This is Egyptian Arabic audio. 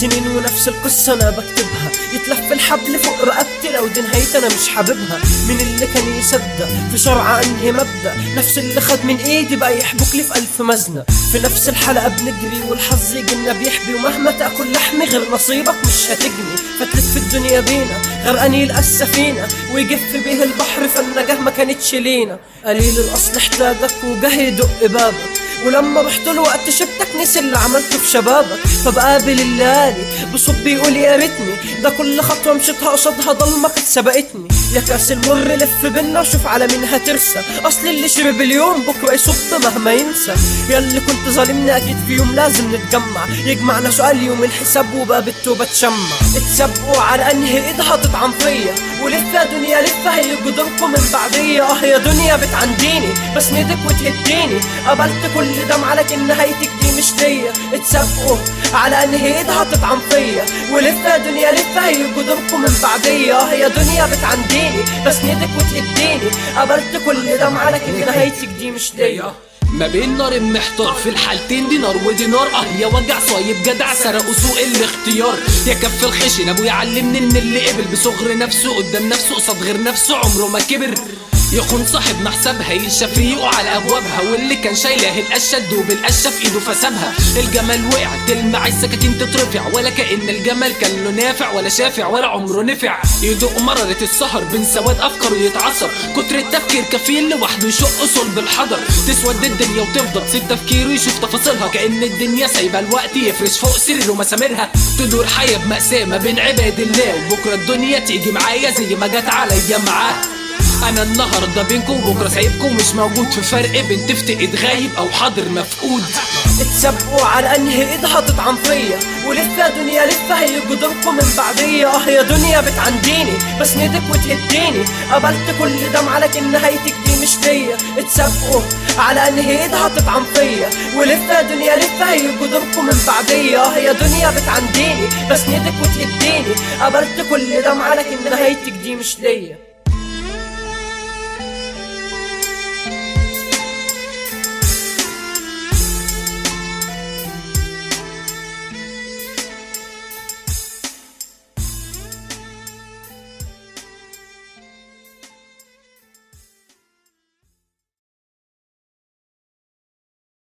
سنين ونفس القصة أنا بكتبها يتلف الحبل فوق رقبتي لو دي نهايتي أنا مش حاببها من اللي كان يصدق في شرع أنهي مبدأ نفس اللي خد من إيدي بقى يحبك لي في ألف مزنة في نفس الحلقة بنجري والحظ يجينا بيحبي ومهما تاكل لحمي غير نصيبك مش هتجني فتلف الدنيا بينا غرقان يلقى السفينة ويجف بيه البحر فالنجاة ما كانتش لينا قليل الأصل احتاجك وجه يدق بابك ولما رحت له وقت شبتك نسي اللي عملته في شبابك فبقابل الليالي بصوت بيقول يا ريتني ده كل خطوه مشيتها قصادها ضلمه كانت سبقتني يا كاس المر لف بينا وشوف على مين هترسى اصل اللي شرب اليوم بكره يصب مهما ينسى يا اللي كنت ظالمني اكيد في يوم لازم نتجمع يجمعنا سؤال يوم الحساب وباب التوبه تشمع اتسابقوا على انهي ايدها تطعن فيا ولف يا دنيا لف هي جدركم من بعدية اه يا دنيا بتعنديني بسندك وتهديني قبلت كل دمعة لكن نهايتك دي مش ليا اتسابقوا على انهي ايدها تطعن فيا ولف يا دنيا لف هي جدركم من بعدية اه يا دنيا بتعنديني بسندك وتهديني قبلت كل دمعة لكن نهايتك دي مش ليا ما بين نار محتار في الحالتين دي نار ودي نار اه يا وجع صايب جدع سرقوا سوق الاختيار يا كف الخشن ابويا علمني ان اللي قبل بصغر نفسه قدام نفسه قصاد غير نفسه عمره ما كبر يخون صاحبنا حسابها يشاف ريقه على ابوابها واللي كان شايله القشه تدوب القشه في ايده فسابها الجمل وقع تلمع السكاكين تترفع ولا كان الجمل كان له نافع ولا شافع ولا عمره نفع يدوق مررة السهر بين سواد افكاره يتعصر كتر التفكير كفيل لوحده يشق صلب الحجر تسود الدنيا وتفضل تسيب تفكيره يشوف تفاصيلها كان الدنيا سايبه الوقت يفرش فوق سريره مسامرها تدور حياه بمأساة ما بين عباد الله وبكره الدنيا تيجي معايا زي ما جت عليا معاه انا النهارده بينكم وبكره سايبكم مش موجود في فرق بين تفتقد غايب او حاضر مفقود اتسابقوا على انهي ايدها تطعن فيا ولف يا دنيا لف هي جدركم من بعدية اه يا دنيا بتعنديني بسندك وتهديني قبلت كل دمعة لكن نهايتك دي مش ليا اتسابقوا على انهي ايدها تطعن فيا ولف يا دنيا لف هي جدركم من بعدية اه يا دنيا بتعنديني بسندك وتهديني قبلت كل دمعة لكن نهايتك دي مش ليا